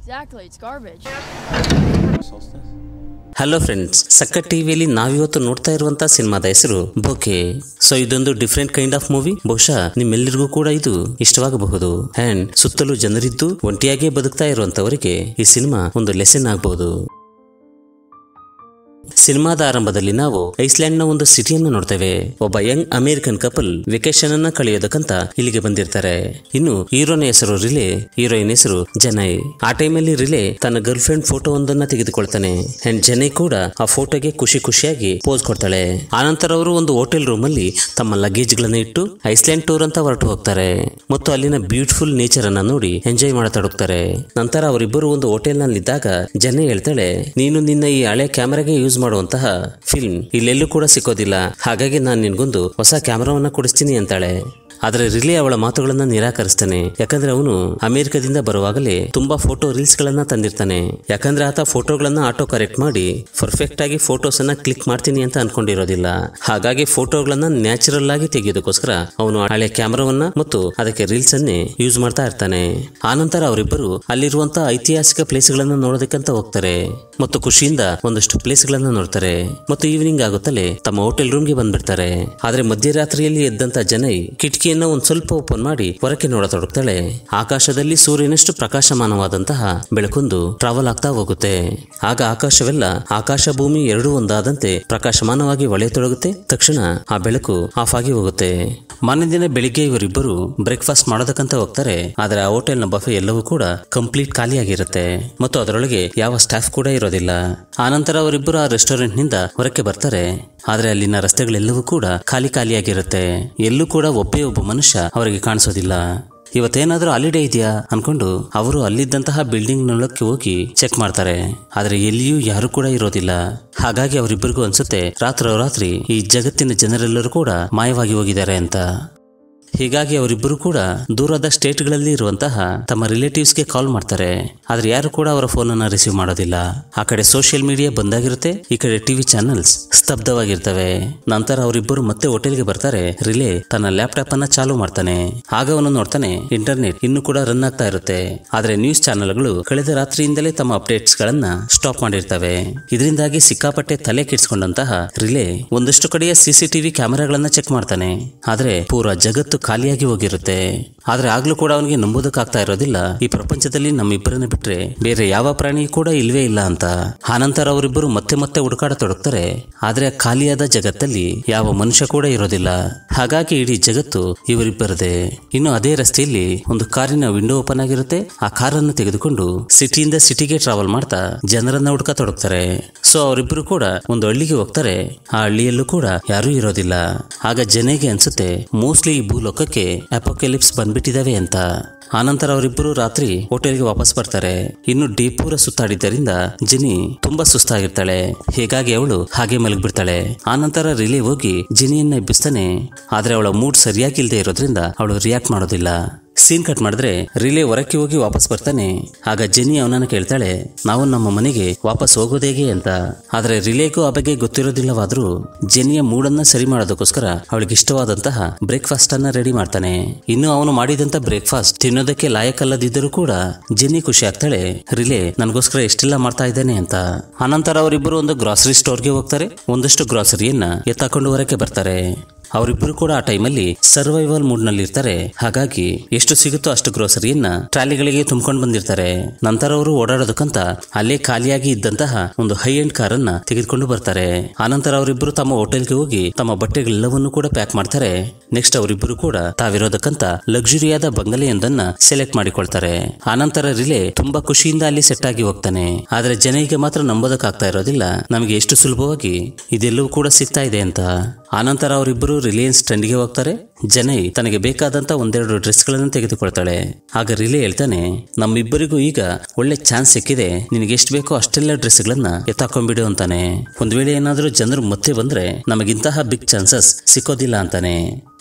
Exactly, it's garbage. Hello friends ಸಕ್ಕ ಟಿವಿಯಲ್ಲಿ ನಾವಿವತ್ತು ನೋಡ್ತಾ ಇರುವಂತ ಸಿನಿಮಾದ ಹೆಸರು ಬೋಕೆ ಸೊ ಇದೊಂದು ಡಿಫ್ರೆಂಟ್ ಕೈಂಡ್ ಆಫ್ ಮೂವಿ ಬಹುಶಃ ನಿಮ್ಮೆಲ್ಲರಿಗೂ ಕೂಡ ಇದು ಇಷ್ಟವಾಗಬಹುದು ಅಂಡ್ ಸುತ್ತಲೂ ಜನರಿದ್ದು ಒಂಟಿಯಾಗೇ ಬದುಕ್ತಾ ಇರುವಂತವರಿಗೆ ಈ ಸಿನಿಮಾ ಒಂದು ಲೆಸನ್ ಆಗಬಹುದು ಸಿನಿಮಾದ ಆರಂಭದಲ್ಲಿ ನಾವು ಐಸ್ಲ್ಯಾಂಡ್ ನ ಒಂದು ಸಿಟಿಯನ್ನು ನೋಡ್ತೇವೆ ಒಬ್ಬ ಯಂಗ್ ಅಮೆರಿಕನ್ ಕಪಲ್ ವೆಕೇಶನ್ ಅನ್ನ ಕಳೆಯೋದಕ್ಕಂತ ಇಲ್ಲಿಗೆ ಬಂದಿರ್ತಾರೆ ಇನ್ನು ಹೀರೋನ ಹೆಸರು ರಿಲೆ ಹೀರೋಯಿನ್ ಹೆಸರು ಜನೈ ಆ ಟೈಮಲ್ಲಿ ರಿಲೆ ತನ್ನ ಗರ್ಲ್ ಫ್ರೆಂಡ್ ಫೋಟೋ ಒಂದನ್ನ ತೆಗೆದುಕೊಳ್ತಾನೆ ಅಂಡ್ ಜನೈ ಕೂಡ ಆ ಫೋಟೋಗೆ ಖುಷಿ ಖುಷಿಯಾಗಿ ಪೋಸ್ ಕೊಡ್ತಾಳೆ ಆನಂತರ ಅವರು ಒಂದು ಹೋಟೆಲ್ ರೂಮ್ ಅಲ್ಲಿ ತಮ್ಮ ಲಗೇಜ್ ಗಳನ್ನ ಇಟ್ಟು ಐಸ್ಲ್ಯಾಂಡ್ ಟೂರ್ ಅಂತ ಹೊರಟು ಹೋಗ್ತಾರೆ ಮತ್ತು ಅಲ್ಲಿನ ಬ್ಯೂಟಿಫುಲ್ ನೇಚರ್ ಅನ್ನ ನೋಡಿ ಎಂಜಾಯ್ ಮಾಡತೊಡಗ್ತಾರೆ ನಂತರ ಅವರಿಬ್ಬರು ಒಂದು ಹೋಟೆಲ್ ನಲ್ಲಿದ್ದಾಗ ಜನ ಹೇಳ್ತಾಳೆ ನೀನು ನಿನ್ನ ಈ ಹಳೆ ಕ್ಯಾಮೆರಾಗೆ ಯೂಸ್ ಮಾಡುವಂತಹ ಫಿಲ್ಮ್ ಇಲ್ಲೆಲ್ಲೂ ಕೂಡ ಸಿಕ್ಕೋದಿಲ್ಲ ಹಾಗಾಗಿ ನಾನು ನಿನ್ಗೊಂದು ಹೊಸ ಕ್ಯಾಮೆರಾವನ್ನ ಕೊಡಿಸ್ತೀನಿ ಅಂತಾಳೆ ಆದ್ರೆ ರಿಲಿ ಅವಳ ಮಾತುಗಳನ್ನ ನಿರಾಕರಿಸ್ತಾನೆ ಯಾಕಂದ್ರೆ ಅವನು ಅಮೆರಿಕದಿಂದ ಬರುವಾಗಲೇ ತುಂಬಾ ಫೋಟೋ ರೀಲ್ಸ್ ಗಳನ್ನ ತಂದಿರ್ತಾನೆ ಯಾಕಂದ್ರೆ ಆತ ಫೋಟೋಗಳನ್ನ ಆಟೋ ಕರೆಕ್ಟ್ ಮಾಡಿ ಪರ್ಫೆಕ್ಟ್ ಆಗಿ ಫೋಟೋಸ್ ಅನ್ನ ಕ್ಲಿಕ್ ಮಾಡ್ತೀನಿ ಅಂತ ಅನ್ಕೊಂಡಿರೋದಿಲ್ಲ ಹಾಗಾಗಿ ಫೋಟೋಗಳನ್ನ ನ್ಯಾಚುರಲ್ ಆಗಿ ತೆಗೆಯೋದಕ್ಕೋಸ್ಕರ ಅವನು ಹಳೆ ಕ್ಯಾಮರಾವನ್ನ ಮತ್ತು ಅದಕ್ಕೆ ರೀಲ್ಸ್ ಅನ್ನೇ ಯೂಸ್ ಮಾಡ್ತಾ ಇರ್ತಾನೆ ಆನಂತರ ಅವರಿಬ್ಬರು ಅಲ್ಲಿರುವಂತಹ ಐತಿಹಾಸಿಕ ಪ್ಲೇಸ್ ಗಳನ್ನ ನೋಡೋದಕ್ಕಂತ ಹೋಗ್ತಾರೆ ಮತ್ತು ಖುಷಿಯಿಂದ ಒಂದಷ್ಟು ಪ್ಲೇಸ್ ಗಳನ್ನ ನೋಡ್ತಾರೆ ಮತ್ತು ಈವ್ನಿಂಗ್ ಆಗುತ್ತಲೇ ತಮ್ಮ ಹೋಟೆಲ್ ರೂಮ್ಗೆ ಬಂದ್ಬಿಡ್ತಾರೆ ಆದ್ರೆ ಮಧ್ಯರಾತ್ರಿಯಲ್ಲಿ ಎದ್ದಂತ ಜನ ಕಿಟಕಿಯನ್ನ ಒಂದ್ ಸ್ವಲ್ಪ ಓಪನ್ ಮಾಡಿ ಹೊರಕ್ಕೆ ನೋಡತೊಡಗ್ತಾಳೆ ಆಕಾಶದಲ್ಲಿ ಸೂರ್ಯನಷ್ಟು ಪ್ರಕಾಶಮಾನವಾದಂತಹ ಬೆಳಕೊಂದು ಟ್ರಾವೆಲ್ ಆಗ್ತಾ ಹೋಗುತ್ತೆ ಆಗ ಆಕಾಶವೆಲ್ಲ ಆಕಾಶ ಭೂಮಿ ಎರಡೂ ಒಂದಾದಂತೆ ಪ್ರಕಾಶಮಾನವಾಗಿ ಹೊಳೆಯತೊಡಗುತ್ತೆ ತಕ್ಷಣ ಆ ಬೆಳಕು ಆಫ್ ಆಗಿ ಹೋಗುತ್ತೆ ಮಾನ್ಯ ದಿನ ಬೆಳಿಗ್ಗೆ ಇವರಿಬ್ಬರು ಬ್ರೇಕ್ಫಾಸ್ಟ್ ಮಾಡೋದಕ್ಕಂತ ಹೋಗ್ತಾರೆ ಆದ್ರೆ ಆ ಹೋಟೆಲ್ನ ಬಫೆ ಎಲ್ಲವೂ ಕೂಡ ಕಂಪ್ಲೀಟ್ ಖಾಲಿಯಾಗಿರುತ್ತೆ ಮತ್ತು ಅದರೊಳಗೆ ಯಾವ ಸ್ಟಾಫ್ ಕೂಡ ಇರೋದಿಲ್ಲ ಆನಂತರ ಅವರಿಬ್ಬರು ಆ ರೆಸ್ಟೋರೆಂಟ್ ನಿಂದ ಹೊರಕ್ಕೆ ಬರ್ತಾರೆ ಆದ್ರೆ ಅಲ್ಲಿನ ರಸ್ತೆಗಳೆಲ್ಲವೂ ಕೂಡ ಖಾಲಿ ಖಾಲಿಯಾಗಿರುತ್ತೆ ಎಲ್ಲೂ ಕೂಡ ಒಬ್ಬೇ ಒಬ್ಬ ಮನುಷ್ಯ ಅವರಿಗೆ ಕಾಣಿಸೋದಿಲ್ಲ ಇವತ್ತೇನಾದ್ರೂ ಹಾಲಿಡೇ ಇದೆಯಾ ಅನ್ಕೊಂಡು ಅವರು ಅಲ್ಲಿದ್ದಂತಹ ಬಿಲ್ಡಿಂಗ್ ನೊಳಕ್ಕೆ ಹೋಗಿ ಚೆಕ್ ಮಾಡ್ತಾರೆ ಆದ್ರೆ ಎಲ್ಲಿಯೂ ಯಾರು ಕೂಡ ಇರೋದಿಲ್ಲ ಹಾಗಾಗಿ ಅವರಿಬ್ಬರಿಗೂ ಅನ್ಸುತ್ತೆ ರಾತ್ರೋರಾತ್ರಿ ಈ ಜಗತ್ತಿನ ಜನರೆಲ್ಲರೂ ಕೂಡ ಮಾಯವಾಗಿ ಹೋಗಿದ್ದಾರೆ ಅಂತ ಹೀಗಾಗಿ ಅವರಿಬ್ಬರು ಕೂಡ ದೂರದ ಸ್ಟೇಟ್ಗಳಲ್ಲಿ ಇರುವಂತಹ ತಮ್ಮ ರಿಲೇಟಿವ್ಸ್ಗೆ ಕಾಲ್ ಮಾಡ್ತಾರೆ ಆದ್ರೆ ಯಾರು ಕೂಡ ಅವರ ಫೋನ್ ಅನ್ನ ರಿಸೀವ್ ಮಾಡೋದಿಲ್ಲ ಆ ಕಡೆ ಸೋಷಿಯಲ್ ಮೀಡಿಯಾ ಬಂದಾಗಿರುತ್ತೆ ಈ ಕಡೆ ಟಿವಿ ಚಾನೆಲ್ಸ್ ಸ್ತಬ್ಧವಾಗಿರ್ತವೆ ನಂತರ ಅವರಿಬ್ಬರು ಮತ್ತೆ ಹೋಟೆಲ್ಗೆ ಬರ್ತಾರೆ ರಿಲೇ ತನ್ನ ಲ್ಯಾಪ್ಟಾಪ್ ಅನ್ನ ಚಾಲು ಮಾಡ್ತಾನೆ ಆಗ ಅವನು ನೋಡ್ತಾನೆ ಇಂಟರ್ನೆಟ್ ಇನ್ನು ಕೂಡ ರನ್ ಆಗ್ತಾ ಇರುತ್ತೆ ಆದ್ರೆ ನ್ಯೂಸ್ ಚಾನೆಲ್ಗಳು ಕಳೆದ ರಾತ್ರಿಯಿಂದಲೇ ತಮ್ಮ ಅಪ್ಡೇಟ್ಸ್ ಗಳನ್ನ ಸ್ಟಾಪ್ ಮಾಡಿರ್ತವೆ ಇದರಿಂದಾಗಿ ಸಿಕ್ಕಾಪಟ್ಟೆ ತಲೆ ಕೆಡಿಸ್ಕೊಂಡಂತಹ ರಿಲೇ ಒಂದಷ್ಟು ಕಡೆಯ ಸಿಸಿಟಿವಿ ಕ್ಯಾಮೆರಾಗಳನ್ನ ಚೆಕ್ ಮಾಡ್ತಾನೆ ಆದ್ರೆ ಪೂರ ಜಗತ್ತು ಖಾಲಿಯಾಗಿ ಹೋಗಿರುತ್ತೆ ಆದ್ರೆ ಆಗ್ಲೂ ಕೂಡ ಅವನಿಗೆ ನಂಬೋದಕ್ಕಾಗ್ತಾ ಇರೋದಿಲ್ಲ ಈ ಪ್ರಪಂಚದಲ್ಲಿ ನಮ್ಮಿಬ್ಬರನ್ನ ಬಿಟ್ರೆ ಬೇರೆ ಯಾವ ಪ್ರಾಣಿ ಕೂಡ ಇಲ್ವೇ ಇಲ್ಲ ಅಂತ ಆನಂತರ ಅವರಿಬ್ಬರು ಮತ್ತೆ ಮತ್ತೆ ಹುಡುಕಾಡತೊಡಗ್ತಾರೆ ಆದ್ರೆ ಆ ಖಾಲಿಯಾದ ಜಗತ್ತಲ್ಲಿ ಯಾವ ಮನುಷ್ಯ ಕೂಡ ಇರೋದಿಲ್ಲ ಹಾಗಾಗಿ ಇಡೀ ಜಗತ್ತು ಇವರಿಬ್ಬರದೇ ಇನ್ನು ಅದೇ ರಸ್ತೆಯಲ್ಲಿ ಒಂದು ಕಾರಿನ ವಿಂಡೋ ಓಪನ್ ಆಗಿರುತ್ತೆ ಆ ಕಾರನ್ನು ತೆಗೆದುಕೊಂಡು ಸಿಟಿಯಿಂದ ಸಿಟಿಗೆ ಟ್ರಾವೆಲ್ ಮಾಡ್ತಾ ಜನರನ್ನ ಹುಡುಕತೊಡಗ್ತಾರೆ ಸೊ ಅವರಿಬ್ಬರು ಕೂಡ ಒಂದು ಹಳ್ಳಿಗೆ ಹೋಗ್ತಾರೆ ಆ ಹಳ್ಳಿಯಲ್ಲೂ ಕೂಡ ಯಾರೂ ಇರೋದಿಲ್ಲ ಆಗ ಜನಗೆ ಅನ್ಸುತ್ತೆ ಮೋಸ್ಟ್ಲಿ ಈ ಭೂಲೋಕಕ್ಕೆ ಅಪೋಕೆಲಿಪ್ಸ್ ಬಂದ್ಬಿಟ್ಟಿದಾವೆ ಅಂತ ಆನಂತರ ಅವರಿಬ್ಬರು ರಾತ್ರಿ ಹೋಟೆಲ್ಗೆ ವಾಪಸ್ ಬರ್ತಾರೆ ಇನ್ನು ಡೇ ಪೂರ ಸುತ್ತಾಡಿದ್ದರಿಂದ ಜಿನಿ ತುಂಬಾ ಸುಸ್ತಾಗಿರ್ತಾಳೆ ಹೀಗಾಗಿ ಅವಳು ಹಾಗೆ ಮಲಗ್ಬಿಡ್ತಾಳೆ ಆನಂತರ ರಿಲೇ ಹೋಗಿ ಜಿನಿಯನ್ನ ಎಬ್ಬಿಸ್ತಾನೆ ಆದ್ರೆ ಅವಳ ಮೂಡ್ ಸರಿಯಾಗಿಲ್ದೇ ಇರೋದ್ರಿಂದ ಅವಳು ರಿಯಾಕ್ಟ್ ಮಾಡೋದಿಲ್ಲ ಸೀನ್ ಕಟ್ ಮಾಡಿದ್ರೆ ರಿಲೇ ಹೊರಕ್ಕೆ ಹೋಗಿ ವಾಪಸ್ ಬರ್ತಾನೆ ಆಗ ಜೆನಿ ಅವನನ್ನ ಕೇಳ್ತಾಳೆ ನಾವು ನಮ್ಮ ಮನೆಗೆ ವಾಪಸ್ ಹೋಗೋದೇಗೆ ಅಂತ ಆದ್ರೆ ರಿಲೇಗೂ ಆ ಬಗ್ಗೆ ಗೊತ್ತಿರೋದಿಲ್ಲವಾದ್ರೂ ಜೆನಿಯ ಮೂಡನ್ನ ಸರಿ ಮಾಡೋದಕ್ಕೋಸ್ಕರ ಅವಳಿಗೆ ಇಷ್ಟವಾದಂತಹ ಬ್ರೇಕ್ಫಾಸ್ಟ್ ಅನ್ನ ರೆಡಿ ಮಾಡ್ತಾನೆ ಇನ್ನು ಅವನು ಮಾಡಿದಂತ ಬ್ರೇಕ್ಫಾಸ್ಟ್ ತಿನ್ನೋದಕ್ಕೆ ಲಾಯಕಲ್ಲದಿದ್ದರೂ ಕೂಡ ಜೆನಿ ಖುಷಿ ಆಗ್ತಾಳೆ ರಿಲೇ ನನಗೋಸ್ಕರ ಎಷ್ಟೆಲ್ಲ ಮಾಡ್ತಾ ಇದ್ದಾನೆ ಅಂತ ಆನಂತರ ಅವರಿಬ್ಬರು ಒಂದು ಗ್ರಾಸರಿ ಸ್ಟೋರ್ಗೆ ಹೋಗ್ತಾರೆ ಒಂದಷ್ಟು ಗ್ರಾಸರಿಯನ್ನ ಎತ್ತಾಕೊಂಡು ಹೊರಕ್ಕೆ ಬರ್ತಾರೆ ಅವರಿಬ್ಬರು ಕೂಡ ಆ ಟೈಮಲ್ಲಿ ಸರ್ವೈವಲ್ ಮೂಡ್ ನಲ್ಲಿ ಇರ್ತಾರೆ ಹಾಗಾಗಿ ಎಷ್ಟು ಸಿಗುತ್ತೋ ಅಷ್ಟು ಗ್ರೋಸರಿಯನ್ನ ಟ್ರಾಲಿಗಳಿಗೆ ತುಂಬಿಕೊಂಡು ಬಂದಿರ್ತಾರೆ ನಂತರ ಅವರು ಓಡಾಡೋದಕ್ಕಂತ ಅಲ್ಲೇ ಖಾಲಿಯಾಗಿ ಇದ್ದಂತಹ ಒಂದು ಹೈ ಎಂಡ್ ಕಾರನ್ನ ತೆಗೆದುಕೊಂಡು ಬರ್ತಾರೆ ಆನಂತರ ಅವರಿಬ್ಬರು ತಮ್ಮ ಹೋಟೆಲ್ಗೆ ಹೋಗಿ ತಮ್ಮ ಬಟ್ಟೆಗಳೆಲ್ಲವನ್ನೂ ಕೂಡ ಪ್ಯಾಕ್ ಮಾಡ್ತಾರೆ ನೆಕ್ಸ್ಟ್ ಅವರಿಬ್ಬರು ಕೂಡ ತಾವಿರೋದಕ್ಕಂತ ಲಕ್ಸುರಿಯಾದ ಬಂಗಲೆಯೊಂದನ್ನ ಸೆಲೆಕ್ಟ್ ಮಾಡಿಕೊಳ್ತಾರೆ ಆನಂತರ ರಿಲೇ ತುಂಬಾ ಖುಷಿಯಿಂದ ಅಲ್ಲಿ ಸೆಟ್ ಆಗಿ ಹೋಗ್ತಾನೆ ಆದ್ರೆ ಜನರಿಗೆ ಮಾತ್ರ ನಂಬೋದಕ್ಕಾಗ್ತಾ ಇರೋದಿಲ್ಲ ನಮಗೆ ಎಷ್ಟು ಸುಲಭವಾಗಿ ಇದೆಲ್ಲವೂ ಕೂಡ ಸಿಗ್ತಾ ಇದೆ ಅಂತ ಆನಂತರ ಅವರಿಬ್ಬರು ರಿಲಯನ್ಸ್ ಟ್ರೆಂಡ್ಗೆ ಹೋಗ್ತಾರೆ ಜನೈ ತನಗೆ ಬೇಕಾದಂತ ಒಂದೆರಡು ಡ್ರೆಸ್ಗಳನ್ನು ತೆಗೆದುಕೊಳ್ತಾಳೆ ಆಗ ರಿಲೇ ಹೇಳ್ತಾನೆ ನಮ್ಮಿಬ್ಬರಿಗೂ ಈಗ ಒಳ್ಳೆ ಚಾನ್ಸ್ ಸಿಕ್ಕಿದೆ ನಿನಗೆ ಎಷ್ಟು ಬೇಕೋ ಅಷ್ಟೆಲ್ಲ ಡ್ರೆಸ್ಗಳನ್ನ ಎತ್ತಾಕೊಂಡ್ಬಿಡು ಅಂತಾನೆ ಒಂದ್ ವೇಳೆ ಏನಾದ್ರೂ ಜನರು ಮತ್ತೆ ಬಂದ್ರೆ ನಮಗಿಂತಹ ಬಿಗ್ ಚಾನ್ಸಸ್ ಸಿಕ್ಕೋದಿಲ್ಲ ಅಂತಾನೆ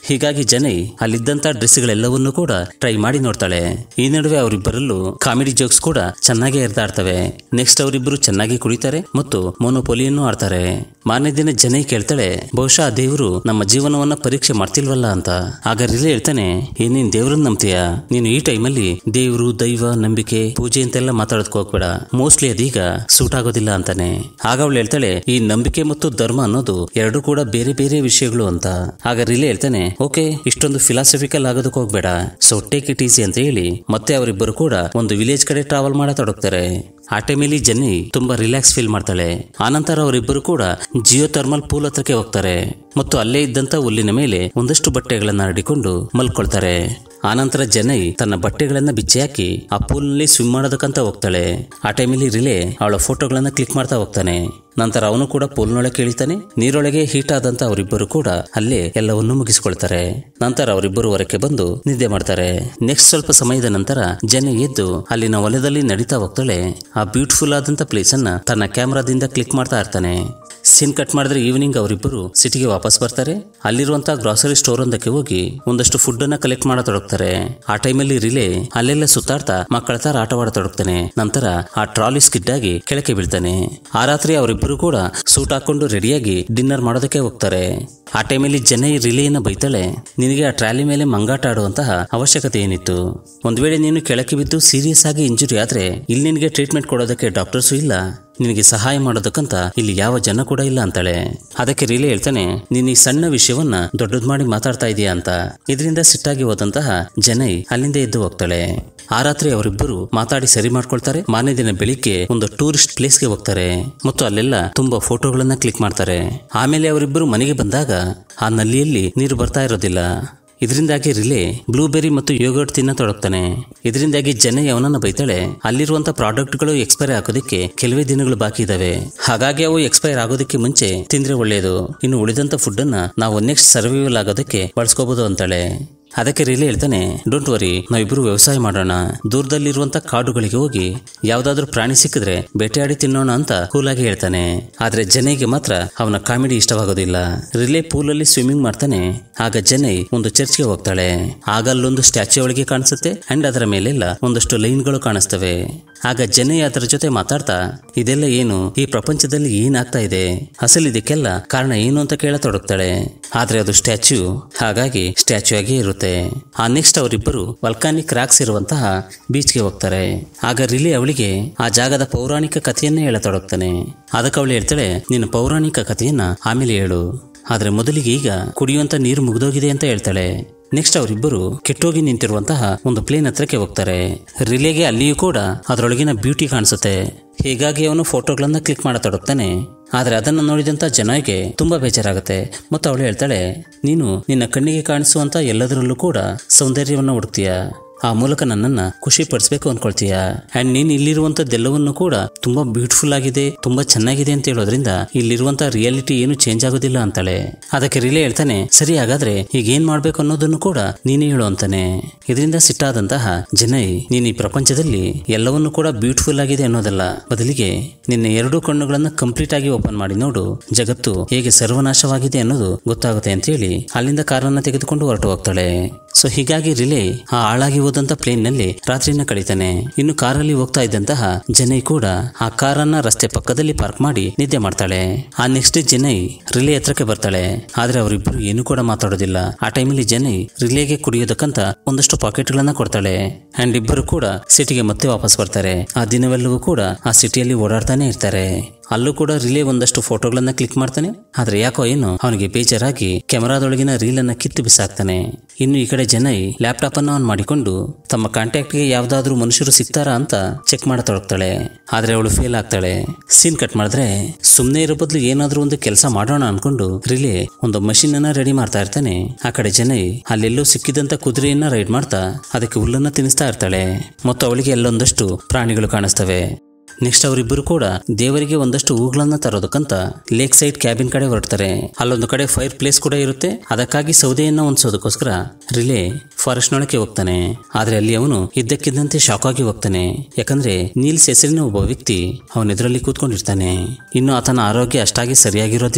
ಹೀಗಾಗಿ ಜನೈ ಅಲ್ಲಿದ್ದಂತ ಡ್ರೆಸ್ಗಳೆಲ್ಲವನ್ನೂ ಕೂಡ ಟ್ರೈ ಮಾಡಿ ನೋಡ್ತಾಳೆ ಈ ನಡುವೆ ಅವರಿಬ್ಬರಲ್ಲೂ ಕಾಮಿಡಿ ಜೋಕ್ಸ್ ಕೂಡ ಚೆನ್ನಾಗೇ ಇರ್ತಾಡ್ತವೆ ನೆಕ್ಸ್ಟ್ ಅವರಿಬ್ಬರು ಚೆನ್ನಾಗಿ ಕುಡಿತಾರೆ ಮತ್ತು ಮೋನೋಪೋಲಿಯನ್ನು ಆಡ್ತಾರೆ ಮಾರನೇ ದಿನ ಜನೈ ಕೇಳ್ತಾಳೆ ಬಹುಶಃ ಆ ದೇವರು ನಮ್ಮ ಜೀವನವನ್ನ ಪರೀಕ್ಷೆ ಮಾಡ್ತಿಲ್ವಲ್ಲ ಅಂತ ಆಗ ರಿಲೇ ಹೇಳ್ತಾನೆ ಏನೇನ್ ದೇವ್ರನ್ನ ನಂಬ್ತೀಯ ನೀನು ಈ ಟೈಮಲ್ಲಿ ದೇವರು ದೈವ ನಂಬಿಕೆ ಪೂಜೆ ಅಂತೆಲ್ಲ ಮಾತಾಡೋದಕ್ಕೆ ಹೋಗ್ಬೇಡ ಮೋಸ್ಟ್ಲಿ ಅದೀಗ ಸೂಟ್ ಆಗೋದಿಲ್ಲ ಅಂತಾನೆ ಆಗ ಅವಳು ಹೇಳ್ತಾಳೆ ಈ ನಂಬಿಕೆ ಮತ್ತು ಧರ್ಮ ಅನ್ನೋದು ಎರಡು ಕೂಡ ಬೇರೆ ಬೇರೆ ವಿಷಯಗಳು ಅಂತ ಆಗ ರಿಲೇ ಹೇಳ್ತಾನೆ ಓಕೆ ಇಷ್ಟೊಂದು ಫಿಲಾಸಫಿಕಲ್ ಆಗೋದಕ್ಕೆ ಹೋಗ್ಬೇಡ ಸೊ ಟೇಕ್ ಇಟ್ ಈಸಿ ಅಂತ ಹೇಳಿ ಮತ್ತೆ ಅವರಿಬ್ಬರು ಕೂಡ ಒಂದು ವಿಲೇಜ್ ಕಡೆ ಟ್ರಾವೆಲ್ ಮಾಡತೊಡಗ್ತಾರೆ ಆ ಟೈಮಲ್ಲಿ ಜನ್ನಿ ತುಂಬಾ ರಿಲ್ಯಾಕ್ಸ್ ಫೀಲ್ ಮಾಡ್ತಾಳೆ ಆನಂತರ ಅವರಿಬ್ಬರು ಕೂಡ ಜಿಯೋ ಥರ್ಮಲ್ ಪೂಲ್ ಹತ್ರಕ್ಕೆ ಹೋಗ್ತಾರೆ ಮತ್ತು ಅಲ್ಲೇ ಇದ್ದಂತ ಹುಲ್ಲಿನ ಮೇಲೆ ಒಂದಷ್ಟು ಬಟ್ಟೆಗಳನ್ನ ಹರಡಿಕೊಂಡು ಮಲ್ಕೊಳ್ತಾರೆ ಆನಂತರ ಜನೈ ತನ್ನ ಬಟ್ಟೆಗಳನ್ನ ಬಿಚ್ಚಿ ಹಾಕಿ ಆ ಪೂಲ್ನಲ್ಲಿ ಸ್ವಿಮ್ ಮಾಡೋದಕ್ಕಂತ ಹೋಗ್ತಾಳೆ ಆ ಟೈಮಲ್ಲಿ ರಿಲೇ ಅವಳ ಫೋಟೋಗಳನ್ನ ಕ್ಲಿಕ್ ಮಾಡ್ತಾ ಹೋಗ್ತಾನೆ ನಂತರ ಅವನು ಕೂಡ ಪೂಲ್ನೊಳಗೆ ಇಳಿತಾನೆ ನೀರೊಳಗೆ ಹೀಟ್ ಆದಂತ ಅವರಿಬ್ಬರು ಕೂಡ ಅಲ್ಲೇ ಎಲ್ಲವನ್ನೂ ಮುಗಿಸ್ಕೊಳ್ತಾರೆ ನಂತರ ಅವರಿಬ್ಬರು ಹೊರಕ್ಕೆ ಬಂದು ನಿದ್ದೆ ಮಾಡ್ತಾರೆ ನೆಕ್ಸ್ಟ್ ಸ್ವಲ್ಪ ಸಮಯದ ನಂತರ ಜನ ಎದ್ದು ಅಲ್ಲಿನ ಹೊಲದಲ್ಲಿ ನಡೀತಾ ಹೋಗ್ತಾಳೆ ಆ ಬ್ಯೂಟಿಫುಲ್ ಆದಂತ ಪ್ಲೇಸ್ ಅನ್ನ ತನ್ನ ಕ್ಯಾಮ್ರಾದಿಂದ ಕ್ಲಿಕ್ ಮಾಡ್ತಾ ಇರ್ತಾನೆ ಸೀನ್ ಕಟ್ ಮಾಡಿದ್ರೆ ಈವ್ನಿಂಗ್ ಅವರಿಬ್ಬರು ಸಿಟಿಗೆ ವಾಪಸ್ ಬರ್ತಾರೆ ಅಲ್ಲಿರುವಂತ ಗ್ರಾಸರಿ ಸ್ಟೋರ್ ಒಂದಕ್ಕೆ ಹೋಗಿ ಒಂದಷ್ಟು ಫುಡ್ ಅನ್ನ ಕಲೆಕ್ಟ್ ಮಾಡತೊಡಗ್ತಾರೆ ಆ ಟೈಮಲ್ಲಿ ರಿಲೇ ಅಲ್ಲೆಲ್ಲ ಸುತ್ತಾಡ್ತಾ ಮಕ್ಕಳ ತರ ಆಟವಾಡತೊಡಗ್ತಾನೆ ನಂತರ ಆ ಟ್ರಾಲಿ ಸ್ಕಿಡ್ ಆಗಿ ಕೆಳಕ್ಕೆ ಬೀಳ್ತಾನೆ ಆ ರಾತ್ರಿ ಅವರಿಬ್ಬರು ಕೂಡ ಸೂಟ್ ಹಾಕೊಂಡು ರೆಡಿಯಾಗಿ ಡಿನ್ನರ್ ಮಾಡೋದಕ್ಕೆ ಹೋಗ್ತಾರೆ ಆ ಟೈಮಲ್ಲಿ ಜನ ರಿಲೇನ ಬೈತಾಳೆ ನಿನಗೆ ಆ ಟ್ರಾಲಿ ಮೇಲೆ ಮಂಗಾಟ ಆಡುವಂತಹ ಅವಶ್ಯಕತೆ ಏನಿತ್ತು ಒಂದ್ ವೇಳೆ ನೀನು ಕೆಳಕ್ಕೆ ಬಿದ್ದು ಸೀರಿಯಸ್ ಆಗಿ ಇಂಜುರಿ ಆದ್ರೆ ಇಲ್ಲಿ ನಿನಗೆ ಟ್ರೀಟ್ಮೆಂಟ್ ಕೊಡೋದಕ್ಕೆ ಡಾಕ್ಟರ್ಸು ಇಲ್ಲ ನಿನಗೆ ಸಹಾಯ ಮಾಡೋದಕ್ಕಂತ ಇಲ್ಲಿ ಯಾವ ಜನ ಕೂಡ ಇಲ್ಲ ಅಂತಾಳೆ ಅದಕ್ಕೆ ರಿಲೇ ಹೇಳ್ತಾನೆ ನೀನ್ ಈ ಸಣ್ಣ ವಿಷಯವನ್ನ ದೊಡ್ಡದ್ ಮಾಡಿ ಮಾತಾಡ್ತಾ ಇದೀಯಾ ಅಂತ ಇದರಿಂದ ಸಿಟ್ಟಾಗಿ ಹೋದಂತಹ ಜನೈ ಅಲ್ಲಿಂದ ಎದ್ದು ಹೋಗ್ತಾಳೆ ಆ ರಾತ್ರಿ ಅವರಿಬ್ಬರು ಮಾತಾಡಿ ಸರಿ ಮಾಡ್ಕೊಳ್ತಾರೆ ಮಾರನೇ ದಿನ ಬೆಳಿಗ್ಗೆ ಒಂದು ಟೂರಿಸ್ಟ್ ಪ್ಲೇಸ್ಗೆ ಹೋಗ್ತಾರೆ ಮತ್ತು ಅಲ್ಲೆಲ್ಲ ತುಂಬಾ ಫೋಟೋಗಳನ್ನ ಕ್ಲಿಕ್ ಮಾಡ್ತಾರೆ ಆಮೇಲೆ ಅವರಿಬ್ಬರು ಮನೆಗೆ ಬಂದಾಗ ಆ ನಲ್ಲಿಯಲ್ಲಿ ನೀರು ಬರ್ತಾ ಇರೋದಿಲ್ಲ ಇದರಿಂದಾಗಿ ರಿಲೇ ಬ್ಲೂಬೆರಿ ಮತ್ತು ಯೋಗರ್ಟ್ ತಿನ್ನ ತೊಡಗ್ತಾನೆ ಇದರಿಂದಾಗಿ ಜನ ಅವನನ್ನ ಬೈತಾಳೆ ಅಲ್ಲಿರುವಂತ ಪ್ರಾಡಕ್ಟ್ಗಳು ಎಕ್ಸ್ಪೈರ್ ಆಗೋದಕ್ಕೆ ಕೆಲವೇ ದಿನಗಳು ಬಾಕಿ ಇದಾವೆ ಹಾಗಾಗಿ ಅವು ಎಕ್ಸ್ಪೈರ್ ಆಗೋದಕ್ಕೆ ಮುಂಚೆ ತಿಂದ್ರೆ ಒಳ್ಳೆಯದು ಇನ್ನು ಉಳಿದಂತ ಫುಡ್ ಅನ್ನ ನಾವು ನೆಕ್ಸ್ಟ್ ಸರ್ವೈವಲ್ ಆಗೋದಕ್ಕೆ ಬಳಸ್ಕೋಬಹುದು ಅಂತಾಳೆ ಅದಕ್ಕೆ ರಿಲೇ ಹೇಳ್ತಾನೆ ಡೋಂಟ್ ವರಿ ನಾವಿಬ್ರು ವ್ಯವಸಾಯ ಮಾಡೋಣ ದೂರದಲ್ಲಿರುವಂತ ಕಾಡುಗಳಿಗೆ ಹೋಗಿ ಯಾವ್ದಾದ್ರೂ ಪ್ರಾಣಿ ಸಿಕ್ಕಿದ್ರೆ ಬೇಟೆಯಾಡಿ ತಿನ್ನೋಣ ಅಂತ ಕೂಲಾಗಿ ಹೇಳ್ತಾನೆ ಆದ್ರೆ ಜನೈಗೆ ಮಾತ್ರ ಅವನ ಕಾಮಿಡಿ ಇಷ್ಟವಾಗೋದಿಲ್ಲ ರಿಲೇ ಪೂಲಲ್ಲಿ ಸ್ವಿಮ್ಮಿಂಗ್ ಮಾಡ್ತಾನೆ ಆಗ ಜನೈ ಒಂದು ಚರ್ಚ್ಗೆ ಹೋಗ್ತಾಳೆ ಆಗ ಅಲ್ಲೊಂದು ಸ್ಟ್ಯಾಚ್ಯೂ ಒಳಗೆ ಕಾಣಿಸುತ್ತೆ ಅಂಡ್ ಅದರ ಮೇಲೆಲ್ಲ ಒಂದಷ್ಟು ಲೈನ್ಗಳು ಕಾಣಿಸ್ತವೆ ಆಗ ಜನೈ ಅದರ ಜೊತೆ ಮಾತಾಡ್ತಾ ಇದೆಲ್ಲ ಏನು ಈ ಪ್ರಪಂಚದಲ್ಲಿ ಏನಾಗ್ತಾ ಇದೆ ಅಸಲು ಇದಕ್ಕೆಲ್ಲ ಕಾರಣ ಏನು ಅಂತ ಕೇಳತೊಡಗ್ತಾಳೆ ಆದ್ರೆ ಅದು ಸ್ಟ್ಯಾಚ್ಯೂ ಹಾಗಾಗಿ ಸ್ಟ್ಯಾಚ್ಯೂ ಆಗಿ ಇರುತ್ತೆ ಆ ನೆಕ್ಸ್ಟ್ ಅವರಿಬ್ಬರು ವಲ್ಕಾನಿಕ್ ರಾಕ್ಸ್ ಇರುವಂತಹ ಬೀಚ್ಗೆ ಹೋಗ್ತಾರೆ ಆಗ ರಿಲಿ ಅವಳಿಗೆ ಆ ಜಾಗದ ಪೌರಾಣಿಕ ಕಥೆಯನ್ನೇ ಹೇಳತೊಡಗ್ತಾನೆ ಅದಕ್ಕೆ ಅವಳು ಹೇಳ್ತಾಳೆ ನಿನ್ನ ಪೌರಾಣಿಕ ಕಥೆಯನ್ನ ಆಮೇಲೆ ಹೇಳು ಆದ್ರೆ ಮೊದಲಿಗೆ ಈಗ ಕುಡಿಯುವಂತ ನೀರು ಮುಗಿದೋಗಿದೆ ಅಂತ ಹೇಳ್ತಾಳೆ ನೆಕ್ಸ್ಟ್ ಅವರಿಬ್ಬರು ಕೆಟ್ಟೋಗಿ ನಿಂತಿರುವಂತಹ ಒಂದು ಪ್ಲೇನ್ ಹತ್ರಕ್ಕೆ ಹೋಗ್ತಾರೆ ರಿಲೇಗೆ ಅಲ್ಲಿಯೂ ಕೂಡ ಅದರೊಳಗಿನ ಬ್ಯೂಟಿ ಕಾಣಿಸುತ್ತೆ ಹೀಗಾಗಿ ಅವನು ಫೋಟೋಗಳನ್ನ ಕ್ಲಿಕ್ ಮಾಡತೊಡಗ್ತಾನೆ ಆದ್ರೆ ಅದನ್ನ ನೋಡಿದಂತ ಜನಗೆ ತುಂಬಾ ಬೇಜಾರಾಗುತ್ತೆ ಮತ್ತು ಅವಳು ಹೇಳ್ತಾಳೆ ನೀನು ನಿನ್ನ ಕಣ್ಣಿಗೆ ಕಾಣಿಸುವಂತ ಎಲ್ಲದರಲ್ಲೂ ಕೂಡ ಸೌಂದರ್ಯವನ್ನ ಹುಡುಕ್ತೀಯ ಆ ಮೂಲಕ ನನ್ನನ್ನ ಖುಷಿ ಪಡಿಸ್ಬೇಕು ಅನ್ಕೊಳ್ತೀಯ ಅಂಡ್ ನೀನ್ ಇಲ್ಲಿರುವಂತದ್ದೆಲ್ಲವನ್ನು ಕೂಡ ತುಂಬಾ ಬ್ಯೂಟಿಫುಲ್ ಆಗಿದೆ ತುಂಬಾ ಚೆನ್ನಾಗಿದೆ ಅಂತ ಹೇಳೋದ್ರಿಂದ ಇಲ್ಲಿರುವಂತ ರಿಯಾಲಿಟಿ ಏನು ಚೇಂಜ್ ಆಗೋದಿಲ್ಲ ಅಂತಾಳೆ ಅದಕ್ಕೆ ರಿಲೇ ಹೇಳ್ತಾನೆ ಸರಿ ಹಾಗಾದ್ರೆ ಈಗ ಏನ್ ಮಾಡ್ಬೇಕು ಅನ್ನೋದನ್ನು ಕೂಡ ನೀನೇ ಹೇಳು ಅಂತಾನೆ ಇದರಿಂದ ಸಿಟ್ಟಾದಂತಹ ಜನೈ ನೀನ್ ಈ ಪ್ರಪಂಚದಲ್ಲಿ ಎಲ್ಲವನ್ನು ಕೂಡ ಬ್ಯೂಟಿಫುಲ್ ಆಗಿದೆ ಅನ್ನೋದಲ್ಲ ಬದಲಿಗೆ ನಿನ್ನ ಎರಡೂ ಕಣ್ಣುಗಳನ್ನ ಕಂಪ್ಲೀಟ್ ಆಗಿ ಓಪನ್ ಮಾಡಿ ನೋಡು ಜಗತ್ತು ಹೇಗೆ ಸರ್ವನಾಶವಾಗಿದೆ ಅನ್ನೋದು ಗೊತ್ತಾಗುತ್ತೆ ಅಂತ ಹೇಳಿ ಅಲ್ಲಿಂದ ಕಾರನ್ನ ತೆಗೆದುಕೊಂಡು ಹೊರಟು ಹೋಗ್ತಾಳೆ ಸೊ ಹೀಗಾಗಿ ರಿಲೇ ಆ ಹಾಳಾಗಿ ಹೋದಂತ ಪ್ಲೇನ್ ನಲ್ಲಿ ರಾತ್ರಿಯನ್ನ ಕಳೀತಾನೆ ಇನ್ನು ಕಾರಲ್ಲಿ ಹೋಗ್ತಾ ಇದ್ದಂತಹ ಜನೈ ಕೂಡ ಆ ಕಾರನ್ನ ರಸ್ತೆ ಪಕ್ಕದಲ್ಲಿ ಪಾರ್ಕ್ ಮಾಡಿ ನಿದ್ದೆ ಮಾಡ್ತಾಳೆ ಆ ನೆಕ್ಸ್ಟ್ ಜನೈ ರಿಲೇ ಹತ್ರಕ್ಕೆ ಬರ್ತಾಳೆ ಆದ್ರೆ ಅವರಿಬ್ರು ಏನು ಕೂಡ ಮಾತಾಡೋದಿಲ್ಲ ಆ ಟೈಮಲ್ಲಿ ಜನೈ ರಿಲೇಗೆ ಕುಡಿಯೋದಕ್ಕಂತ ಒಂದಷ್ಟು ಪಾಕೆಟ್ಗಳನ್ನ ಕೊಡ್ತಾಳೆ ಅಂಡ್ ಇಬ್ಬರು ಕೂಡ ಸಿಟಿಗೆ ಮತ್ತೆ ವಾಪಸ್ ಬರ್ತಾರೆ ಆ ದಿನವೆಲ್ಲವೂ ಕೂಡ ಆ ಸಿಟಿಯಲ್ಲಿ ಓಡಾಡ್ತಾನೆ ಇರ್ತಾರೆ ಅಲ್ಲೂ ಕೂಡ ರಿಲೇ ಒಂದಷ್ಟು ಫೋಟೋಗಳನ್ನ ಕ್ಲಿಕ್ ಮಾಡ್ತಾನೆ ಆದ್ರೆ ಯಾಕೋ ಏನು ಅವನಿಗೆ ಬೇಜಾರಾಗಿ ಕ್ಯಾಮರಾದೊಳಗಿನ ರೀಲ್ ಅನ್ನ ಕಿತ್ತು ಬಿಸಾಕ್ತಾನೆ ಇನ್ನು ಈ ಕಡೆ ಜನೈ ಲ್ಯಾಪ್ಟಾಪ್ ಅನ್ನ ಆನ್ ಮಾಡಿಕೊಂಡು ತಮ್ಮ ಕಾಂಟ್ಯಾಕ್ಟ್ಗೆ ಯಾವ್ದಾದ್ರೂ ಮನುಷ್ಯರು ಸಿಗ್ತಾರಾ ಅಂತ ಚೆಕ್ ಮಾಡತೊಡಗ್ತಾಳೆ ಆದ್ರೆ ಅವಳು ಫೇಲ್ ಆಗ್ತಾಳೆ ಸೀನ್ ಕಟ್ ಮಾಡಿದ್ರೆ ಸುಮ್ನೆ ಇರೋ ಬದಲು ಏನಾದ್ರೂ ಒಂದು ಕೆಲಸ ಮಾಡೋಣ ಅನ್ಕೊಂಡು ರಿಲೇ ಒಂದು ಮಷಿನ್ ಅನ್ನ ರೆಡಿ ಮಾಡ್ತಾ ಇರ್ತಾನೆ ಆ ಕಡೆ ಜನೈ ಅಲ್ಲೆಲ್ಲೋ ಸಿಕ್ಕಿದಂತ ಕುದುರೆಯನ್ನ ರೈಡ್ ಮಾಡ್ತಾ ಅದಕ್ಕೆ ಹುಲ್ಲನ್ನ ತಿನ್ನಿಸ್ತಾ ಇರ್ತಾಳೆ ಮತ್ತು ಅವಳಿಗೆ ಎಲ್ಲೊಂದಷ್ಟು ಪ್ರಾಣಿಗಳು ಕಾಣಿಸ್ತವೆ ನೆಕ್ಸ್ಟ್ ಅವರಿಬ್ಬರು ಕೂಡ ದೇವರಿಗೆ ಒಂದಷ್ಟು ಹೂಗಳನ್ನ ತರೋದಕ್ಕಂತ ಲೇಕ್ ಸೈಡ್ ಕ್ಯಾಬಿನ್ ಕಡೆ ಹೊರಡ್ತಾರೆ ಅಲ್ಲೊಂದು ಕಡೆ ಫೈರ್ ಪ್ಲೇಸ್ ಕೂಡ ಇರುತ್ತೆ ಅದಕ್ಕಾಗಿ ಸೌದೆಯನ್ನ ಹೊಂದಿಸೋದಕ್ಕೋಸ್ಕರ ರಿಲೇ ಫಾರೆಸ್ಟ್ ನೊಳಕ್ಕೆ ಹೋಗ್ತಾನೆ ಆದ್ರೆ ಅಲ್ಲಿ ಅವನು ಇದ್ದಕ್ಕಿದ್ದಂತೆ ಶಾಕ್ ಆಗಿ ಹೋಗ್ತಾನೆ ಯಾಕಂದ್ರೆ ನೀಲ್ಸ್ ಹೆಸರಿನ ಒಬ್ಬ ವ್ಯಕ್ತಿ ಅವನ ಎದುರಲ್ಲಿ ಕೂತ್ಕೊಂಡಿರ್ತಾನೆ ಇನ್ನು ಆತನ ಆರೋಗ್ಯ ಅಷ್ಟಾಗಿ ಸರಿಯಾಗಿರೋದಿಲ್ಲ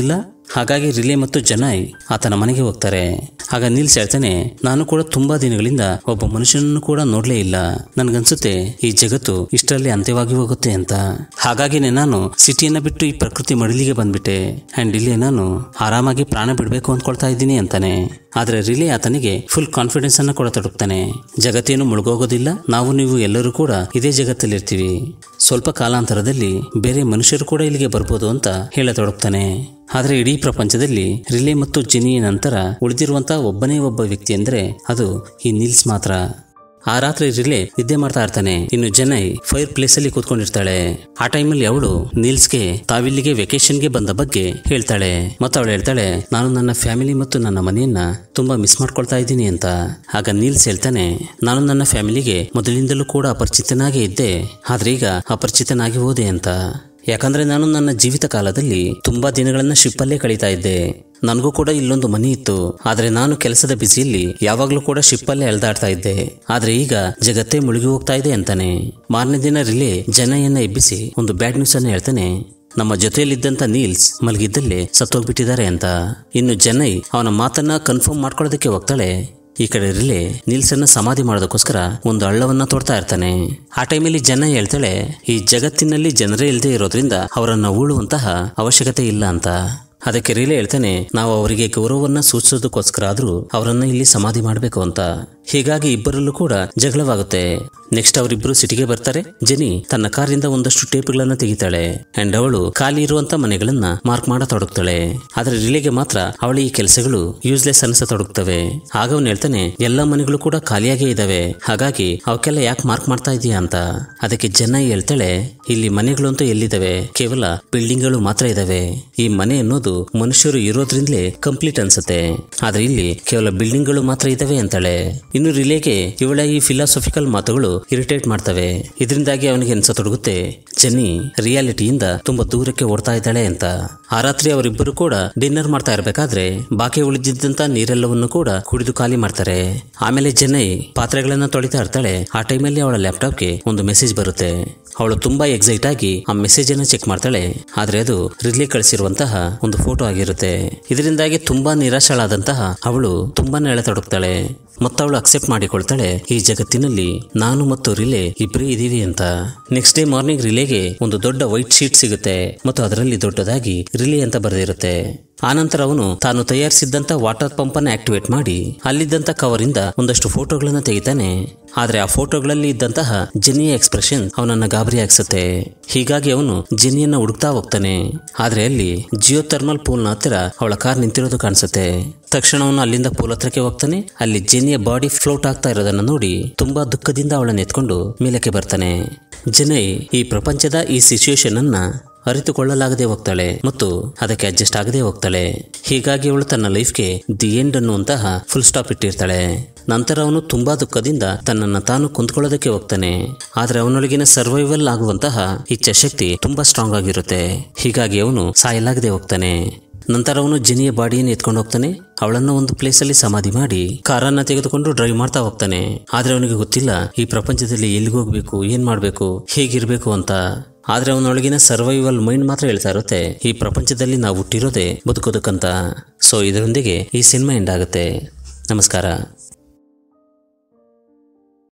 ಹಾಗಾಗಿ ರಿಲೆ ಮತ್ತು ಜನಾಯ್ ಆತನ ಮನೆಗೆ ಹೋಗ್ತಾರೆ ಆಗ ನೀಲ್ಸ್ ಹೇಳ್ತಾನೆ ನಾನು ಕೂಡ ತುಂಬಾ ದಿನಗಳಿಂದ ಒಬ್ಬ ಮನುಷ್ಯನನ್ನು ಕೂಡ ನೋಡ್ಲೇ ಇಲ್ಲ ನನ್ಗನ್ಸುತ್ತೆ ಈ ಜಗತ್ತು ಇಷ್ಟರಲ್ಲಿ ಅಂತ್ಯವಾಗಿ ಹೋಗುತ್ತೆ ಅಂತ ಹಾಗಾಗಿನೇ ನಾನು ಸಿಟಿಯನ್ನ ಬಿಟ್ಟು ಈ ಪ್ರಕೃತಿ ಮಡಿಲಿಗೆ ಬಂದ್ಬಿಟ್ಟೆ ಅಂಡ್ ಇಲ್ಲಿ ನಾನು ಆರಾಮಾಗಿ ಪ್ರಾಣ ಬಿಡಬೇಕು ಅಂದ್ಕೊಳ್ತಾ ಇದ್ದೀನಿ ಅಂತಾನೆ ಆದ್ರೆ ರಿಲೆ ಆತನಿಗೆ ಫುಲ್ ಕಾನ್ಫಿಡೆನ್ಸ್ ಅನ್ನ ಕೂಡ ತೊಡಗ್ತಾನೆ ಜಗತ್ತೇನು ಮುಳುಗೋಗೋದಿಲ್ಲ ನಾವು ನೀವು ಎಲ್ಲರೂ ಕೂಡ ಇದೇ ಜಗತ್ತಲ್ಲಿರ್ತೀವಿ ಸ್ವಲ್ಪ ಕಾಲಾಂತರದಲ್ಲಿ ಬೇರೆ ಮನುಷ್ಯರು ಕೂಡ ಇಲ್ಲಿಗೆ ಬರ್ಬೋದು ಅಂತ ಹೇಳತೊಡಗ್ತಾನೆ ಆದ್ರೆ ಇಡೀ ಪ್ರಪಂಚದಲ್ಲಿ ರಿಲೆ ಮತ್ತು ಜಿನಿಯ ನಂತರ ಉಳಿದಿರುವಂತಹ ಒಬ್ಬನೇ ಒಬ್ಬ ವ್ಯಕ್ತಿ ಅಂದ್ರೆ ಅದು ಈ ನೀಲ್ಸ್ ಮಾತ್ರ ಆ ರಾತ್ರಿ ರಿಲೆ ನಿದ್ದೆ ಮಾಡ್ತಾ ಇರ್ತಾನೆ ಇನ್ನು ಜನೈ ಫೈರ್ ಪ್ಲೇಸ್ ಅಲ್ಲಿ ಕೂತ್ಕೊಂಡಿರ್ತಾಳೆ ಆ ಟೈಮಲ್ಲಿ ಅವಳು ನೀಲ್ಸ್ಗೆ ತಾವಿಲ್ಲಿಗೆ ವೆಕೇಶನ್ಗೆ ಬಂದ ಬಗ್ಗೆ ಹೇಳ್ತಾಳೆ ಮತ್ತು ಅವಳು ಹೇಳ್ತಾಳೆ ನಾನು ನನ್ನ ಫ್ಯಾಮಿಲಿ ಮತ್ತು ನನ್ನ ಮನೆಯನ್ನ ತುಂಬಾ ಮಿಸ್ ಮಾಡ್ಕೊಳ್ತಾ ಇದ್ದೀನಿ ಅಂತ ಆಗ ನೀಲ್ಸ್ ಹೇಳ್ತಾನೆ ನಾನು ನನ್ನ ಫ್ಯಾಮಿಲಿಗೆ ಮೊದಲಿಂದಲೂ ಕೂಡ ಅಪರಿಚಿತನಾಗೇ ಇದ್ದೆ ಆದ್ರೆ ಈಗ ಅಪರಿಚಿತನಾಗಿ ಹೋದೆ ಅಂತ ಯಾಕಂದ್ರೆ ನಾನು ನನ್ನ ಜೀವಿತ ಕಾಲದಲ್ಲಿ ತುಂಬಾ ದಿನಗಳನ್ನ ಶಿಪ್ಪಲ್ಲೇ ಕಳೀತಾ ಇದ್ದೆ ನನಗೂ ಕೂಡ ಇಲ್ಲೊಂದು ಮನೆ ಇತ್ತು ಆದ್ರೆ ನಾನು ಕೆಲಸದ ಬಿಸಿಯಲ್ಲಿ ಯಾವಾಗ್ಲೂ ಕೂಡ ಶಿಪ್ಪಲ್ಲೇ ಎಳ್ದಾಡ್ತಾ ಇದ್ದೆ ಆದ್ರೆ ಈಗ ಜಗತ್ತೇ ಮುಳುಗಿ ಹೋಗ್ತಾ ಇದೆ ಅಂತಾನೆ ಮಾರನೇ ದಿನ ರಿಲೇ ಜನಯನ್ನ ಎಬ್ಬಿಸಿ ಒಂದು ಬ್ಯಾಡ್ ನ್ಯೂಸ್ ಅನ್ನ ಹೇಳ್ತಾನೆ ನಮ್ಮ ಜೊತೆಯಲ್ಲಿದ್ದಂತ ನೀಲ್ಸ್ ಮಲಗಿದ್ದಲ್ಲೇ ಸತ್ತೋಗ್ಬಿಟ್ಟಿದ್ದಾರೆ ಅಂತ ಇನ್ನು ಜನೈ ಅವನ ಮಾತನ್ನ ಕನ್ಫರ್ಮ್ ಮಾಡ್ಕೊಳ್ಳೋದಕ್ಕೆ ಹೋಗ್ತಾಳೆ ಈ ಕಡೆ ರಿಲೆ ನೀಲ್ಸನ್ನ ಸಮಾಧಿ ಮಾಡೋದಕ್ಕೋಸ್ಕರ ಒಂದು ಹಳ್ಳವನ್ನ ತೋಡ್ತಾ ಇರ್ತಾನೆ ಆ ಟೈಮಲ್ಲಿ ಜನ ಹೇಳ್ತಾಳೆ ಈ ಜಗತ್ತಿನಲ್ಲಿ ಜನರೇ ಇಲ್ಲದೆ ಇರೋದ್ರಿಂದ ಅವರನ್ನ ಉಳುವಂತಹ ಅವಶ್ಯಕತೆ ಇಲ್ಲ ಅಂತ ಅದಕ್ಕೆ ರಿಲೆ ಹೇಳ್ತಾನೆ ನಾವು ಅವರಿಗೆ ಗೌರವವನ್ನ ಸೂಚಿಸೋದಕ್ಕೋಸ್ಕರ ಆದ್ರೂ ಅವರನ್ನ ಇಲ್ಲಿ ಸಮಾಧಿ ಮಾಡಬೇಕು ಅಂತ ಹೀಗಾಗಿ ಇಬ್ಬರಲ್ಲೂ ಕೂಡ ಜಗಳವಾಗುತ್ತೆ ನೆಕ್ಸ್ಟ್ ಅವರಿಬ್ಬರು ಸಿಟಿಗೆ ಬರ್ತಾರೆ ಜೆನಿ ತನ್ನ ಕಾರಿಂದ ಒಂದಷ್ಟು ಟೇಪ್ಗಳನ್ನ ತೆಗಿತಾಳೆ ಅಂಡ್ ಅವಳು ಖಾಲಿ ಇರುವಂತ ಮನೆಗಳನ್ನ ಮಾರ್ಕ್ ಮಾಡತೊಡಗ್ತಾಳೆ ಆದ್ರೆ ರಿಲೆಗೆ ಮಾತ್ರ ಅವಳ ಈ ಕೆಲಸಗಳು ಯೂಸ್ಲೆಸ್ ಅನಿಸತೊಡಗ್ತವೆ ಆಗ ಅವನು ಹೇಳ್ತಾನೆ ಎಲ್ಲಾ ಮನೆಗಳು ಕೂಡ ಖಾಲಿಯಾಗೇ ಇದಾವೆ ಹಾಗಾಗಿ ಅವಕ್ಕೆಲ್ಲ ಯಾಕೆ ಮಾರ್ಕ್ ಮಾಡ್ತಾ ಇದೀಯಾ ಅಂತ ಅದಕ್ಕೆ ಜನ ಹೇಳ್ತಾಳೆ ಇಲ್ಲಿ ಮನೆಗಳು ಅಂತೂ ಎಲ್ಲಿದ್ದಾವೆ ಕೇವಲ ಬಿಲ್ಡಿಂಗ್ಗಳು ಮಾತ್ರ ಇದಾವೆ ಈ ಮನೆ ಅನ್ನೋದು ಮನುಷ್ಯರು ಇರೋದ್ರಿಂದಲೇ ಕಂಪ್ಲೀಟ್ ಅನ್ಸುತ್ತೆ ಆದ್ರೆ ಇಲ್ಲಿ ಕೇವಲ ಬಿಲ್ಡಿಂಗ್ಗಳು ಮಾತ್ರ ಇದಾವೆ ಅಂತಾಳೆ ಇನ್ನು ರಿಲೇಗೆ ಇವಳ ಈ ಫಿಲಾಸಫಿಕಲ್ ಮಾತುಗಳು ಇರಿಟೇಟ್ ಮಾಡ್ತವೆ ಇದರಿಂದಾಗಿ ಅವನಿಗೆ ಅನ್ಸತೊಡಗುತ್ತೆ ಜೆನ್ನಿ ರಿಯಾಲಿಟಿಯಿಂದ ತುಂಬಾ ದೂರಕ್ಕೆ ಓಡ್ತಾ ಇದ್ದಾಳೆ ಅಂತ ಆ ರಾತ್ರಿ ಅವರಿಬ್ಬರು ಕೂಡ ಡಿನ್ನರ್ ಮಾಡ್ತಾ ಇರ್ಬೇಕಾದ್ರೆ ಬಾಕಿ ಉಳಿದಿದ್ದಂತ ನೀರೆಲ್ಲವನ್ನು ಕೂಡ ಕುಡಿದು ಖಾಲಿ ಮಾಡ್ತಾರೆ ಆಮೇಲೆ ಜೆನ್ನೈ ಪಾತ್ರೆಗಳನ್ನ ತೊಳಿತಾ ಇರ್ತಾಳೆ ಆ ಟೈಮಲ್ಲಿ ಅವಳ ಲ್ಯಾಪ್ಟಾಪ್ಗೆ ಒಂದು ಮೆಸೇಜ್ ಬರುತ್ತೆ ಅವಳು ತುಂಬಾ ಎಕ್ಸೈಟ್ ಆಗಿ ಆ ಮೆಸೇಜ್ ಅನ್ನ ಚೆಕ್ ಮಾಡ್ತಾಳೆ ಆದ್ರೆ ಅದು ರಿಲಿ ಕಳಿಸಿರುವಂತಹ ಒಂದು ಫೋಟೋ ಆಗಿರುತ್ತೆ ಇದರಿಂದಾಗಿ ತುಂಬಾ ನಿರಾಶಳಾದಂತಹ ಅವಳು ತುಂಬಾನೇ ಎಳೆತೊಡಗ್ತಾಳೆ ಮತ್ತವಳು ಅಕ್ಸೆಪ್ಟ್ ಮಾಡಿಕೊಳ್ತಾಳೆ ಈ ಜಗತ್ತಿನಲ್ಲಿ ನಾನು ಮತ್ತು ರಿಲೆ ಇಬ್ಬರೇ ಇದೀವಿ ಅಂತ ನೆಕ್ಸ್ಟ್ ಡೇ ಮಾರ್ನಿಂಗ್ ರಿಲೇಗೆ ಒಂದು ದೊಡ್ಡ ವೈಟ್ ಶೀಟ್ ಸಿಗುತ್ತೆ ಮತ್ತು ಅದರಲ್ಲಿ ದೊಡ್ಡದಾಗಿ ರಿಲೆ ಅಂತ ಬರೆದಿರುತ್ತೆ ಆನಂತರ ಅವನು ತಾನು ತಯಾರಿಸಿದ್ದಂತ ವಾಟರ್ ಪಂಪ್ ಅನ್ನು ಆಕ್ಟಿವೇಟ್ ಮಾಡಿ ಅಲ್ಲಿದ್ದಂತ ಕವರ್ ಇಂದ ಒಂದಷ್ಟು ಫೋಟೋಗಳನ್ನ ತೆಗಿತಾನೆ ಆದ್ರೆ ಆ ಫೋಟೋಗಳಲ್ಲಿ ಇದ್ದಂತಹ ಜೆನ್ನಿಯ ಎಕ್ಸ್ಪ್ರೆಷನ್ ಅವನನ್ನ ಗಾಬರಿ ಆಗಿಸುತ್ತೆ ಹೀಗಾಗಿ ಅವನು ಜೆನ್ನಿಯನ್ನ ಹುಡುಕ್ತಾ ಹೋಗ್ತಾನೆ ಆದ್ರೆ ಅಲ್ಲಿ ಜಿಯೋ ಥರ್ಮಲ್ ಪೂಲ್ನ ಹತ್ತಿರ ಅವಳ ಕಾರ್ ನಿಂತಿರೋದು ಕಾಣಿಸುತ್ತೆ ತಕ್ಷಣ ಅವನು ಅಲ್ಲಿಂದ ಪೂಲ್ ಹತ್ರಕ್ಕೆ ಹೋಗ್ತಾನೆ ಅಲ್ಲಿ ಜೆನ್ನಿಯ ಬಾಡಿ ಫ್ಲೋಟ್ ಆಗ್ತಾ ಇರೋದನ್ನ ನೋಡಿ ತುಂಬಾ ದುಃಖದಿಂದ ಅವಳನ್ನ ಎತ್ಕೊಂಡು ಮೇಲಕ್ಕೆ ಬರ್ತಾನೆ ಜೆನೈ ಈ ಪ್ರಪಂಚದ ಈ ಸಿಚುಯೇಷನ್ ಅನ್ನ ಅರಿತುಕೊಳ್ಳಲಾಗದೆ ಹೋಗ್ತಾಳೆ ಮತ್ತು ಅದಕ್ಕೆ ಅಡ್ಜಸ್ಟ್ ಆಗದೆ ಹೋಗ್ತಾಳೆ ಹೀಗಾಗಿ ಅವಳು ತನ್ನ ಲೈಫ್ಗೆ ದಿ ಎಂಡ್ ಅನ್ನುವಂತಹ ಫುಲ್ ಸ್ಟಾಪ್ ಇಟ್ಟಿರ್ತಾಳೆ ನಂತರ ಅವನು ತುಂಬಾ ದುಃಖದಿಂದ ತನ್ನನ್ನು ತಾನು ಕುಂತ್ಕೊಳ್ಳೋದಕ್ಕೆ ಹೋಗ್ತಾನೆ ಆದ್ರೆ ಅವನೊಳಗಿನ ಸರ್ವೈವಲ್ ಆಗುವಂತಹ ಇಚ್ಛಾಶಕ್ತಿ ತುಂಬಾ ಸ್ಟ್ರಾಂಗ್ ಆಗಿರುತ್ತೆ ಹೀಗಾಗಿ ಅವನು ಸಾಯಲಾಗದೆ ಹೋಗ್ತಾನೆ ನಂತರ ಅವನು ಜಿನಿಯ ಬಾಡಿಯನ್ನು ಎತ್ಕೊಂಡು ಹೋಗ್ತಾನೆ ಅವಳನ್ನ ಒಂದು ಪ್ಲೇಸಲ್ಲಿ ಸಮಾಧಿ ಮಾಡಿ ಕಾರನ್ನ ತೆಗೆದುಕೊಂಡು ಡ್ರೈವ್ ಮಾಡ್ತಾ ಹೋಗ್ತಾನೆ ಆದ್ರೆ ಅವನಿಗೆ ಗೊತ್ತಿಲ್ಲ ಈ ಪ್ರಪಂಚದಲ್ಲಿ ಎಲ್ಲಿಗೆ ಹೋಗ್ಬೇಕು ಏನ್ ಮಾಡ್ಬೇಕು ಹೇಗಿರ್ಬೇಕು ಅಂತ ಆದ್ರೆ ಅವನೊಳಗಿನ ಸರ್ವೈವಲ್ ಮೈಂಡ್ ಮಾತ್ರ ಹೇಳ್ತಾ ಇರುತ್ತೆ ಈ ಪ್ರಪಂಚದಲ್ಲಿ ನಾವು ಹುಟ್ಟಿರೋದೇ ಬದುಕೋದಕ್ಕಂತ ಸೊ ಇದರೊಂದಿಗೆ ಈ ಸಿನಿಮಾ ಎಂಡ್ ಆಗುತ್ತೆ ನಮಸ್ಕಾರ